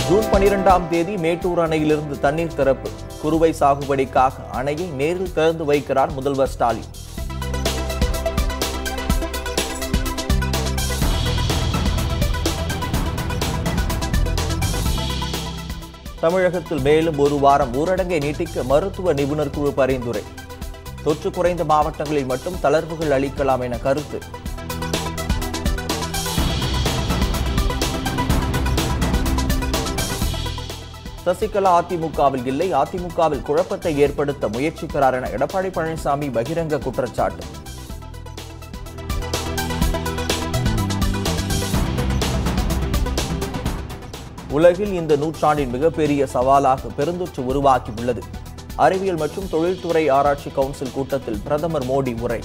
June பனிரெண்டாம் தேதி மேட்டூர் அணையிலிருந்து தண்ணீர் திறப்பு குறுவை சாகுபடிக்காக அணையை நேரில் திறந்து வைக்கிறார் முதல்வர் ஸ்டாலின் தமிழகத்தில் மேலும் ஒரு வாரம் ஊரடங்கை நீட்டிக்க மருத்துவ நிபுணர் குழு பரிந்துரை தொற்று குறைந்த மாவட்டங்களில் மட்டும் தளர்வுகள் அளிக்கலாம் என கருத்து சசிகலா அதிமுகவில் இல்லை அதிமுகவில் குழப்பத்தை ஏற்படுத்த முயற்சிக்கிறார் என எடப்பாடி பழனிசாமி பகிரங்க குற்றச்சாட்டு உலகில் இந்த நூற்றாண்டின் மிகப்பெரிய சவாலாக பெருந்தொற்று உருவாக்கியுள்ளது அறிவியல் மற்றும் தொழில்துறை ஆராய்ச்சி கவுன்சில் கூட்டத்தில் பிரதமர் மோடி உரை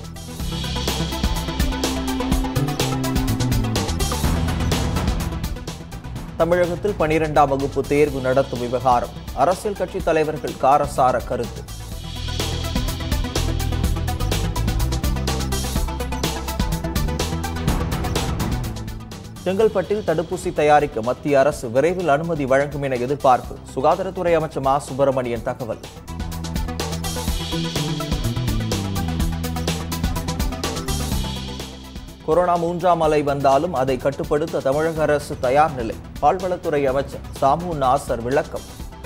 தமிழகத்தில் பனிரெண்டாம் வகுப்பு தேர்வு நடத்தும் விவகாரம் அரசியல் கட்சித் தலைவர்கள் காரசார கருத்து செங்கல்பட்டில் தடுப்பூசி தயாரிக்க மத்திய அரசு விரைவில் அனுமதி வழங்கும் என எதிர்பார்ப்பு சுகாதாரத்துறை அமைச்சர் மா சுப்பிரமணியன் தகவல் கொரோனா மூன்றாம் அலை வந்தாலும் அதை கட்டுப்படுத்த தமிழக அரசு தயார் நிலை பால்வளத்துறை அமைச்சர் சாமு நாசர் விளக்கம்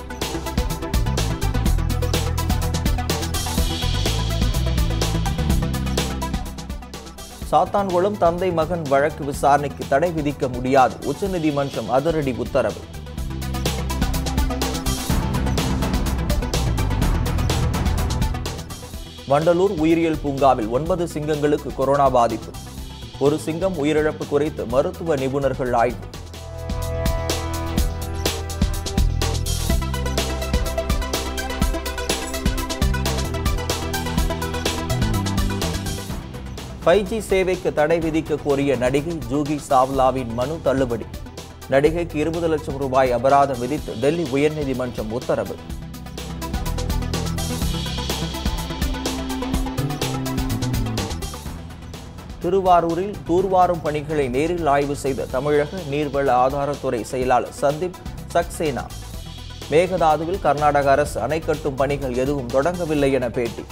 சாத்தான்குளம் தந்தை மகன் வழக்கு விசாரணைக்கு தடை விதிக்க முடியாது உச்சநீதிமன்றம் அதிரடி உத்தரவு வண்டலூர் உயிரியல் பூங்காவில் ஒன்பது சிங்கங்களுக்கு கொரோனா பாதிப்பு ஒரு சிங்கம் உயிரிழப்பு குறித்து மருத்துவ நிபுணர்கள் ஆய்வு ஃபைவ் ஜி சேவைக்கு தடை விதிக்க கோரிய நடிகை ஜூகி சாவ்லாவின் மனு தள்ளுபடி நடிகைக்கு இருபது லட்சம் ரூபாய் அபராதம் விதித்து டெல்லி உயர்நீதிமன்றம் உத்தரவு திருவாரூரில் தூர்வாரும் பணிகளை நேரில் ஆய்வு செய்த தமிழக நீர்வள ஆதாரத்துறை செயலாளர் சந்தீப் சக்சேனா மேகதாதுவில் கர்நாடக அரசு அணை கட்டும் பணிகள் எதுவும் தொடங்கவில்லை என பேட்டி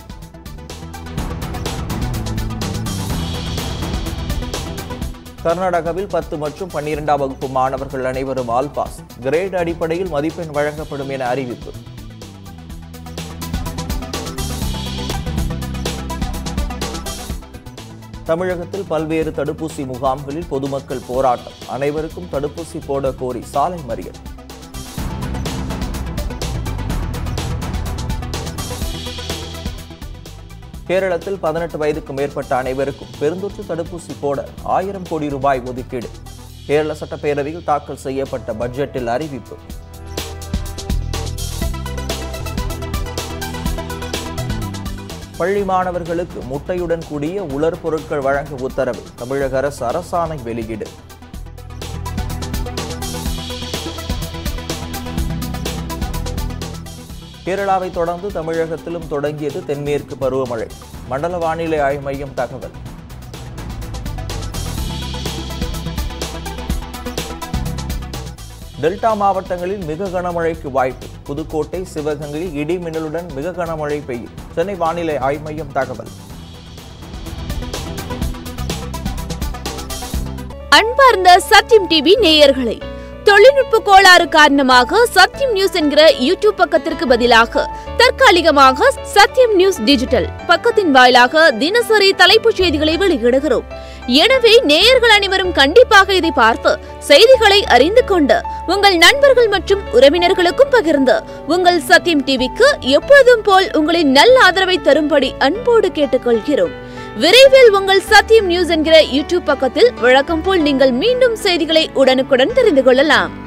கர்நாடகாவில் பத்து மற்றும் பன்னிரெண்டாம் வகுப்பு மாணவர்கள் அனைவரும் ஆல் பாஸ் கிரேட் அடிப்படையில் மதிப்பெண் வழங்கப்படும் என அறிவிப்பு தமிழகத்தில் பல்வேறு தடுப்பூசி முகாம்களில் பொதுமக்கள் போராட்டம் அனைவருக்கும் தடுப்பூசி போட கோரி சாலை மறியல் கேரளத்தில் பதினெட்டு வயதுக்கு மேற்பட்ட அனைவருக்கும் பெருந்தொற்று தடுப்பூசி போட ஆயிரம் கோடி ரூபாய் ஒதுக்கீடு கேரள சட்டப்பேரவையில் தாக்கல் செய்யப்பட்ட பட்ஜெட்டில் அறிவிப்பு பள்ளி மாணவர்களுக்கு முட்டையுடன் கூடிய உலர் பொருட்கள் வழங்க உத்தரவு தமிழக அரசு அரசாணை வெளியீடு கேரளாவை தொடர்ந்து தமிழகத்திலும் தொடங்கியது தென்மேற்கு பருவமழை மண்டல வானிலை ஆய்வு மையம் தகவல் டெல்டா மாவட்டங்களில் மிக கனமழைக்கு வாய்ப்பு புதுக்கோட்டை சிவகங்கையில் இடி மின்னலுடன் மிக கனமழை பெய்யும் சென்னை வானிலை ஆய்வு மையம் தகவல் அன்பார்ந்த சத்யம் டிவி நேயர்களே தொழில்நுட்ப கோளாறு காரணமாக சத்யம் நியூஸ் என்கிற யூடியூப் பக்கத்திற்கு பதிலாக தற்காலிகமாக சத்யம் நியூஸ் டிஜிட்டல் பக்கத்தின் வாயிலாக தினசரி தலைப்புச் செய்திகளை வெளியிடுகிறோம் எனவே நேயர்கள் அனைவரும் கண்டிப்பாக இதை பார்த்து செய்திகளை அறிந்து கொண்டு உங்கள் நண்பர்கள் மற்றும் உறவினர்களுக்கும் பகிர்ந்து உங்கள் சத்யம் டிவிக்கு எப்பொழுதும் போல் உங்களின் நல்ல ஆதரவை தரும்படி அன்போடு கேட்டுக்கொள்கிறோம் விரைவில் உங்கள் சத்யம் நியூஸ் என்கிற யூடியூப் பக்கத்தில் வழக்கம் போல் நீங்கள் மீண்டும் செய்திகளை உடனுக்குடன் தெரிந்து கொள்ளலாம்